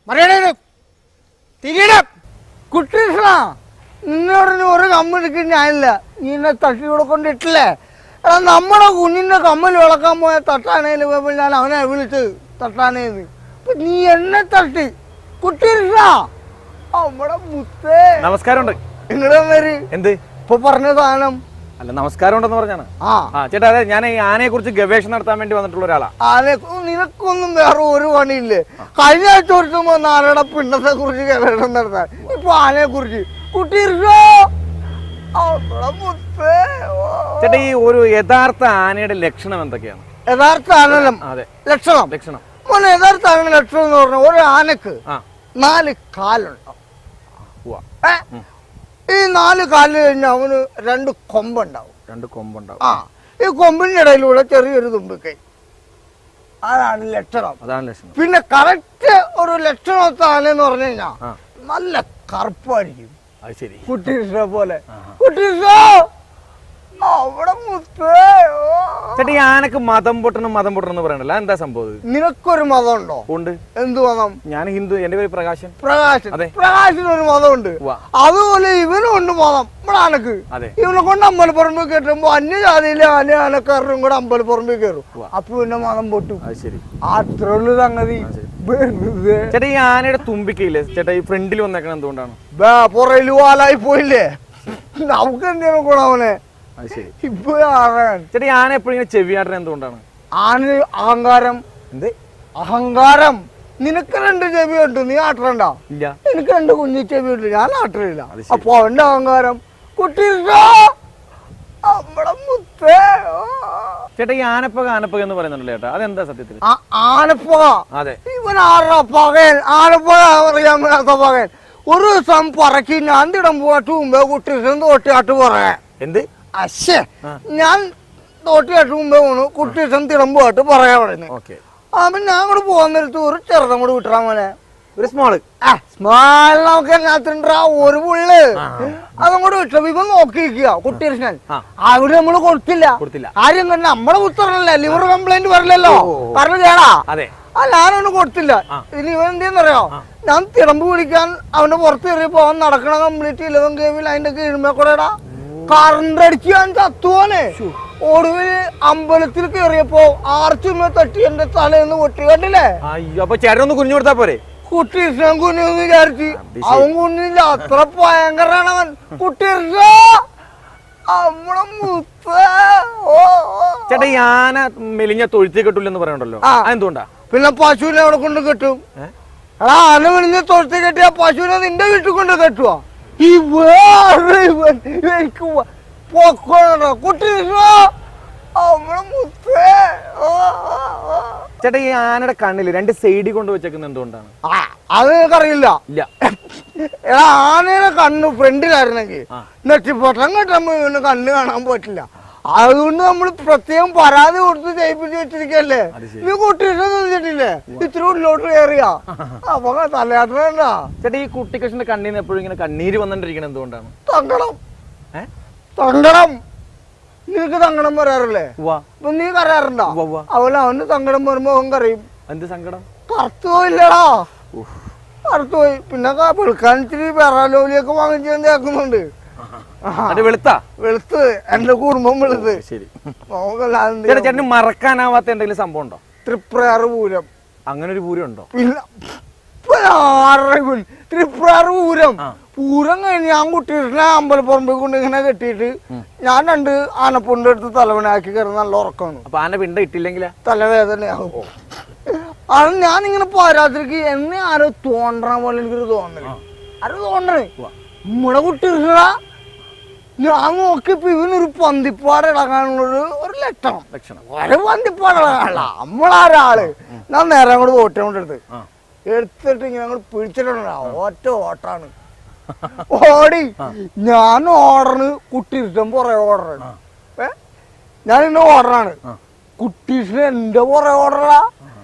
മറിയണേ തിരിയണം കുട്ടീഷണ നിന്നോട് ഇനി ഒരു കമ്മെടുക്കാൻ ഞാനില്ല നീ എന്നെ തട്ടിയൂടെ കൊണ്ടിട്ടില്ലേ എടാ നമ്മുടെ കുഞ്ഞിന്റെ കമ്മൽ വിളക്കാൻ പോയ തട്ടാണേല് പോയപ്പോൾ ഞാൻ അവനെ വിളിച്ച് തട്ടാനേന്ന് അപ്പൊ നീ എന്നെ തട്ടി കുട്ടീഷണ നമ്മുടെ മുത്തേ നമസ്കാരമുണ്ട് നിങ്ങളുടെ പേര് എന്ത് ഇപ്പൊ പറഞ്ഞ സാധനം അല്ല നമസ്കാരം ഉണ്ടെന്ന് പറഞ്ഞാണ് ആ ആ ചേട്ടാ അതെ ഞാൻ ഈ ആനയെ കുറിച്ച് ഗവേഷണം നടത്താൻ വേണ്ടി വന്നിട്ടുള്ള ഒരാളാ ആനെ നിനക്കൊന്നും വേറെ ഒരു പണിയില്ലേ കഴിഞ്ഞ ആഴ്ച ഒരുത്തുമ്പോ ആനയുടെ പിണ്ടത്തെ കുറിച്ച് ഗവേഷണം നടത്താൻ ഇപ്പൊ ആനയെ കുറിച്ച് കുട്ടി ഇരിക്കോ? അവളെ മുത്തേ. ഓ. ചേട്ടാ ഈ ഒരു യഥാർത്ഥ ആനയുടെ ലക്ഷണം എന്തൊക്കെയാണ് യഥാർത്ഥ ആനലം അതെ ലക്ഷണം ലക്ഷണം മോനെ യഥാർത്ഥ ആന ലക്ഷണം എന്ന് പറഞ്ഞ ഒരു ആനക്ക് ആ നാല് കാലുണ്ടാവും ഉവ്വ. ഏ? ഈ നാല് കാല് കഴിഞ്ഞാൽ അവന് രണ്ട് കൊമ്പുണ്ടാവും രണ്ട് കൊമ്പുണ്ടാവും ആ ഈ കൊമ്പിന്റെ ഇടയിലൂടെ ചെറിയൊരു തുമ്പിക്കൈ അതാണ് ലക്ഷണം അതാണ് ലക്ഷണം പിന്നെ കറക്റ്റ് ഒരു ലക്ഷണത്തെ ആനെന്ന് പറഞ്ഞു കഴിഞ്ഞാ ആ നല്ല കറുപ്പായിരിക്കും അത് ശരി കുട്ടീഷ പോലെ ആഹാ. കുട്ടീഷ അവിടെ മുത്തേ ഓ. ചേട്ടാ ഈ ആനക്ക് മതം പൊട്ടണം മതം പൊട്ടണം എന്ന് പറയണല്ലോ എന്താ സംഭവം ഇത്? നിനക്കൊരു മതമുണ്ടോ ഉണ്ട് എന്ത് മതം ഞാൻ ഹിന്ദു എന്റെ പേര് പ്രകാശൻ പ്രകാശൻ അതെ. പ്രകാശിന് ഒരു മതമുണ്ട് ഉവ്വ. അതുപോലെ ഇവനും ഉണ്ട് മതം ഇവിടെ ആനക്ക് അതെ ഇവനെ കൊണ്ട് അമ്പലപ്പുറമ്പിൽ കയറ്റുമ്പോ അന്യജാതിയിലെ ആന ആനക്കാരനും കൂടെ അമ്പലപ്പുറമ്പിൽ കയറും ഉവ്വ. അപ്പൊ പിന്നെ മതം പൊട്ടും അത് ശരി അത്ര ഉള്ളു സംഗതി ശരി. വെറുതെ ചേട്ടാ ഈ ആനയുടെ തുമ്പിക്കയില്ലേ ചേട്ടാ ഈ ഫ്രണ്ടിൽ വന്നേക്കണ എന്തുകൊണ്ടാണ് പുറയില് വാലായി പോയില്ലേ നമുക്ക് എന്തെങ്കിലും ഗുണവനെ അത് ശരി ഇപ്പൊ ആറാൻ ചേട്ടാ ഈ ആന എപ്പോഴും ഇങ്ങനെ ചെവിയാട്ടൻ എന്തുകൊണ്ടാണ് ആന അഹങ്കാരം എന്ത് അഹങ്കാരം നിനക്ക് രണ്ട് ചെവിയുണ്ട് നീ ആട്ടണ്ട ഇല്ല എനിക്ക് രണ്ട് കുഞ്ഞി ചെവിയുണ്ട് ഞാൻ ആട്ടില്ല അത് ശരി. അപ്പൊ അവന്റെ അഹങ്കാരം കുട്ടി നമ്മടെ മുത്തേ ഓ. ചേട്ടാ ഈ ആനപ്പക ആനപ്പക എന്ന് പറയുന്നുണ്ടല്ലോ ചേട്ടാ അതെന്താ സത്യത്തിൽ ആ- ആനപ്പുക അതെ ഇവൻ ആറാ പകൻ ആനപ്പുഴ അറിയാൻ മേലാത്ത പകൻ ഒരു ദിവസം പറക്കി ഞാൻ തിടം പോയിട്ട് മുമ്പേ കുട്ടി തോട്ടിയാട്ട് പറയാൻ എന്ത് അശ്ശേ ആ. ഞാൻ തോട്ടിയാട്ട് മുമ്പേ പോണു കുട്ടി തിടം പോയിട്ട് പറയാൻ പറയുന്നത് ഓക്കെ അപ്പൊ ഞാൻ അങ്ങോട്ട് പോകാൻ നേരത്ത് ഒരു ചെറുതം കൂടെ വിട്ടാ മോനെ ഒരു സ്മോള് ആ സ്മാൾ നമുക്ക് എന്നാത്തിണ്ടാ ഒരു പുള്ള് അതും കൂടെ വിട്ടു ഇവൻ നോക്കിയിരിക്കുക കുട്ടികൃഷ്ണൻ ആ. അവിടെ നമ്മള് കൊടുത്തില്ല കൊടുത്തില്ല ആരും തന്നെ നമ്മളെ പുത്രനല്ലേ ലിവർ കംപ്ലൈന്റ് വരില്ലല്ലോ ഓ, ഓ, ഓ. പറഞ്ഞു കേടാ അതെ ആ ഞാനൊന്നും കൊടുത്തില്ല ആ. ഇനി ഇവൻ എന്തെന്നറിയോ ഞാൻ തിടമ്പ് പിടിക്കാൻ അവന്റെ പുറത്ത് കയറിയപ്പോ അവൻ നടക്കണ കംപ്ലീറ്റ് ഇലവൻ കേവിൽ അതിന്റെ കീഴ്മേ കൂടെടാ കറണ്ട് അടിച്ച് ഞാൻ ചത്തുവാനെ ഒടുവിൽ അമ്പലത്തിൽ കയറിയപ്പോ ആർച്ചുമേ തട്ടി എന്റെ തലേന്ന് പൊട്ടി കണ്ടില്ലേ അയ്യോ അപ്പൊ ചേട്ടൻ ഒന്ന് കുഞ്ഞു കൊടുത്താ പോരെ കുട്ടി കുഞ്ഞു വിചാരിച്ച് അത് ശരി. അവൻ കുഞ്ഞില്ല അത്ര ഭയങ്കരാണ് അവൻ കുട്ടി നമ്മളെ മുത്ത ഓ, ഓ. ചേട്ടാ ഈ ആന മെലിഞ്ഞ തൊഴുത്തി കെട്ടില്ലെന്ന് പറയണ്ടല്ലോ ആ. എന്തുകൊണ്ടാ പിന്നെ പശുവിനെ അവിടെ കൊണ്ട് കെട്ടും ഏ? എടാ ആന വിളിഞ്ഞ് തൊഴുത്തി കെട്ടിയ പശുവിനെ നിന്റെ വീട്ടിൽ കൊണ്ട് കെട്ടുവാ ഈ വേറെ ഇവൻ എനിക്ക് വ- പൊക്കോളാ. കുട്ടി നമ്മളെ മുത്തേ ഓ, ഓ, ഓ. ചേട്ടാ ഈ ആനയുടെ കണ്ണില് രണ്ട് സൈഡിൽ കൊണ്ട് വെച്ചേക്കുന്നത് എന്തുകൊണ്ടാണ് ആ അത് എനിക്കറിയില്ല ഇല്ല എടാ ആനയുടെ കണ്ണ് ഫ്രണ്ടിലായിരുന്നെങ്കിൽ ആ. നെറ്റിപ്പൊട്ടം കെട്ടുമ്പോ ഇവന് കണ്ണ് കാണാൻ പറ്റില്ല അതുകൊണ്ട് നമ്മൾ പ്രത്യേകം പരാതി കൊടുത്ത് ചെയ്യിപ്പിച്ച് വെച്ചിരിക്കല്ലേ അത് ശരി. നീ കുട്ടീനെ നിന്നിട്ടില്ലേ ഇത്തിരി ഉള്ളിലോട്ട് കയറിയാ അപ്പൊ തലയാട്ടണ്ട ചേട്ടാ ഈ കുട്ടിക്കൃഷ്ണന്റെ കണ്ണിൽ നിന്ന് എപ്പോഴും ഇങ്ങനെ കണ്ണീര് വന്നിട്ടിരിക്കണത് എന്തുകൊണ്ടാണ് തങ്കണം ഏ തങ്കണം നിനക്ക് തങ്കണം വരാറില്ലേ വാ അപ്പൊ നീ കരയാറുണ്ടോ ഉവ്വ, ഉവ്വ. അവന് അവന് സങ്കടം വരുമ്പോ അവൻ കരയും എന്ത് സങ്കടം കറുത്തു പോയില്ലടാ കറുത്തു പോയി പിന്നെ ക- വെളുക്കാൻ ഇച്ചിരി പെറാലോലിയൊക്കെ വാങ്ങിച്ചു കേൾക്കുന്നുണ്ട് അത് വെളുത്താ വെളുത്ത് എന്റെ കുടുംബം വെളുത്ത് ശരി നമുക്കെല്ലാം ചേട്ടാ ചേട്ടന് മറക്കാനാവാത്ത എന്തെങ്കിലും സംഭവം ഉണ്ടോ തൃപ്രയാറ് പൂരം അങ്ങനെ ഒരു പൂരം ഉണ്ടോ പിന്നെ ഇപ്പൊ ആറര ഇവൻ. തൃപ്രയാറ് പൂരം ആ. പൂരം കഴിഞ്ഞ് ഞാൻ കുട്ടികൃഷ്ണനെ അമ്പലപ്പുറമ്പിൽ കൊണ്ട് ഇങ്ങനെ കെട്ടിയിട്ട് ഞാൻ രണ്ട് ആനപ്പൊണ്ട് എടുത്ത് തലവനാക്കി കയറി നല്ല ഉറക്കമാണ് അപ്പൊ ആന പിണ്ട ഇട്ടില്ലെങ്കിലാ തലവേദനയാകും അത് ഞാനിങ്ങനെ പാരാത്രിക്ക് എന്നെ ആരോ തോന്നണ പോലെ എനിക്കൊരു തോന്നല് ആരോ തോന്നണേ ഉവ്വ. നമ്മുടെ കുട്ടികൃഷ്ണ ഞാൻ നോക്കിയപ്പോ ഇവനൊരു പന്തിപ്പാട് ഇളകാനുള്ളൊരു ഒരു ലക്ഷണം ലക്ഷണം ഒരു പന്തിപ്പാട് ഇളകാനുള്ള നമ്മളാരാള് ഞാൻ നേരെ അങ്ങോട്ട് ഓട്ടം കൊണ്ടെടുത്ത് ആ എടുത്തിട്ട് ഇങ്ങനെ അങ്ങോട്ട് പിടിച്ചിട്ടുണ്ട ഒറ്റ ഓട്ടാണ് ഓടി ഞാൻ ഓർഡറിന് കുട്ടികൃഷ്ണൻ പുറകെ ഓർഡറാണ് ഏ ഞാൻ ഇങ്ങനെ ഓർഡറാണ് ആ. കുട്ടീഷിന് എന്റെ പുറകെ ഓർഡറാ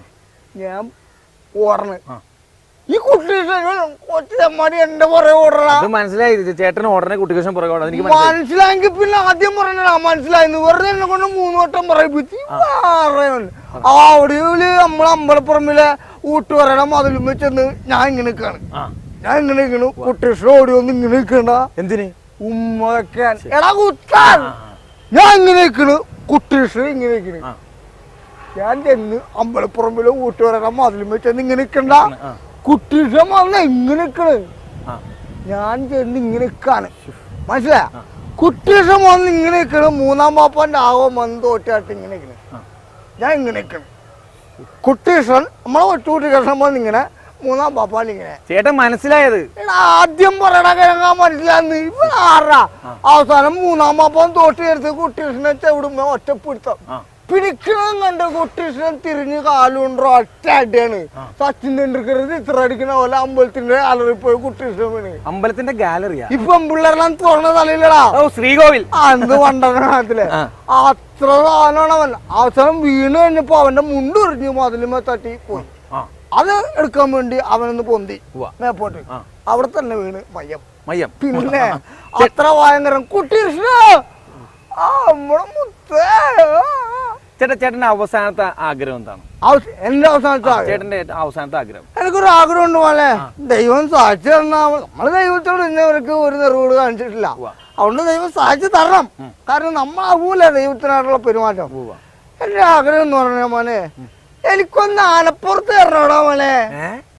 ഞാൻ ഓർഡറിന് ആ. ഈ കുട്ടീഷൻ കൊച്ചമ്മടി എന്റെ പുറകെ ഓർഡറാ അത് മനസ്സിലായി ഇത് ചേട്ടന് ഉടനെ കുട്ടിക്കൃഷ്ണൻ പുറകെ ഓടാം. എനിക്ക് മനസ്സിലായി മനസ്സിലായെങ്കിൽ പിന്നെ ആദ്യം പറഞ്ഞാ മനസ്സിലായിരുന്നു വെറുതെ എന്നെ കൊണ്ട് മൂന്ന് വട്ടം പറയിപ്പിച്ച് അവിടെ നമ്മളെ അമ്പലപ്പുറമിലെ ഊട്ടുവരയുടെ മതിലും ചെന്ന് ഞാൻ ഇങ്ങനെ നിൽക്കാണ് ആ ഞാൻ ഇങ്ങനെ നിൽക്കണു കുട്ടീഷ് ഓടി വന്ന് ഇങ്ങനെ നിൽക്കണ്ട എന്തിന് ഉമ്മ വെക്കാൻ എടാ കുത്താൻ ഞാൻ ഇങ്ങനെ നിൽക്കണു കുട്ടീഷ് ഇങ്ങനെ നിൽക്കണു ആ. ഞാൻ ചെന്ന് അമ്പലപ്പുറമ്പിലെ ഊട്ടുവരയുടെ മതിലും ചെന്ന് ഇങ്ങനെ നിൽക്കണ്ട ആ. കുട്ടീഷ വന്ന് ഇങ്ങനെ നിൽക്കണ് ആ ഞാൻ ചെന്ന് ഇങ്ങനെ നിൽക്കാണ് മനസ്സിലായ കുട്ടീഷം വന്ന് ഇങ്ങനെ നിൽക്കണ് മൂന്നാം പാപ്പാന്റെ ആവം വന്ന് തോറ്റായിട്ട് ഇങ്ങനെ നിൽക്കണ് ആ. ഞാൻ ഇങ്ങനെ നിൽക്കണം കുട്ടീഷൻ നമ്മളെ ഒറ്റുകുട്ടി കൃഷ്ണൻ വന്ന് ഇങ്ങനെ മൂന്നാം പാപ്പാൻ ഇങ്ങനെ ചേട്ടൻ മനസ്സിലായത് എടാ ആദ്യം പറയണ കിഴങ്ങാൻ മനസ്സിലാന്ന് ഇവൻ ആറാ അവസാനം മൂന്നാം പാപ്പാൻ തോട്ട് ചേർത്ത് കുട്ടീഷനെ ചെവിടുമ്പോ ഒറ്റപ്പിടുത്തം ആ പിടിക്കണം കണ്ട് കുട്ടീഷനെ തിരിഞ്ഞ് കാലുകൊണ്ടോ ഒറ്റ അടിയാണ് സച്ചിൻ തെണ്ടുൽക്കർ ചിത്രം അടിക്കണ പോലെ അമ്പലത്തിന്റെ അലറി പോയി കുട്ടീഷനെ വീണ് അമ്പലത്തിന്റെ ഗാലറിയാ ഈ പെമ്പിള്ളേരെല്ലാം തുറന്ന തലയിലടാ ഓ ശ്രീകോവിൽ അന്ന് വണ്ടനാട്ടിലെ ആ. അത്ര സാധനമാണ് അവൻ അവസാനം വീണ് കഴിഞ്ഞപ്പോ അവന്റെ മുണ്ട് ഉറിഞ്ഞു മതിലുമേ തട്ടി പോയി ആ അത് എടുക്കാൻ വേണ്ടി അവനൊന്ന് പൊന്തി ഉവ്വ. മേപ്പോട്ട് ആ. അവിടെ തന്നെ വീണ് മയ്യം മയ്യം പിന്നെ അത്ര ഭയങ്കരം കുട്ടി കൃഷ്ണ ആ നമ്മടെ മുത്തേ ചേട്ടാ ചേട്ടന്റെ അവസാനത്തെ ആഗ്രഹം എന്താണ് അവസ- എന്റെ അവസാനത്തെ ആഗ്രഹം. ചേട്ടന്റെ ഏറ്റവും അവസാനത്തെ ആഗ്രഹം എനിക്കൊരു ആഗ്രഹം ഉണ്ട് പോലെ ദൈവം സാധിച്ചു തന്നാ നമ്മള് ദൈവത്തോട് ഇന്നവർക്ക് ഒരു നിറവോട് കാണിച്ചിട്ടില്ല ഉവ്വ. അതുകൊണ്ട് ദൈവം സാധിച്ചു തരണം കാരണം നമ്മളാവൂല ദൈവത്തിനായിട്ടുള്ള പെരുമാറ്റം ഉവ്വ. എന്റെ ആഗ്രഹം എന്ന് പറഞ്ഞ മോനെ എനിക്കൊന്ന് ആനപ്പുറത്ത് തരണോടാ മോനെ ഏ